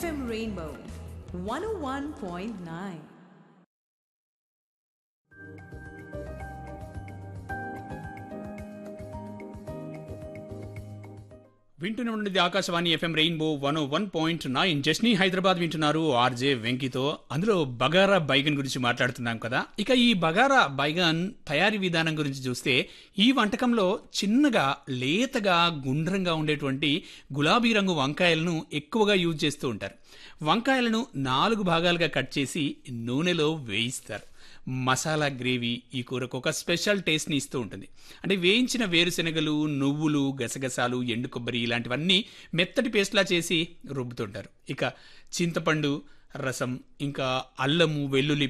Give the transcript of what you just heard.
FM Rainbow 101.9. వింటూనే ఉండేది Akashvani FM rainbow one one point nine జస్నీ హైదరాబాద్ వింటున్నారు ఆర్జే వెంకితో అందులో బగారా బైగన్ గురించి మాట్లాడుతున్నాం కదా ఇక ఈ బగారా బైగన్ తయారీ విధానం గురించి చూస్తే ఈ వంటకంలో చిన్నగా లేతగా గుండ్రంగా ఉండేటువంటి గులాబీ రంగు వంకాయలను ఎక్కువగా యూజ్ చేస్తూ ఉంటారు వంకాయలను నాలుగు భాగాలుగా కట్ చేసి నూనెలో వేయిస్తారు మసాలా గ్రేవీ ఈ కూరకు ఒక స్పెషల్ టేస్ట్ని ఇస్తూ ఉంటుంది అంటే వేయించిన వేరుశనగలు నువ్వులు గసగసాలు ఎండు కొబ్బరి ఇలాంటివన్నీ మెత్తటి పేస్ట్లా చేసి రుబ్బుతుంటారు ఇక చింతపండు రసం ఇంకా అల్లము వెల్లుల్లి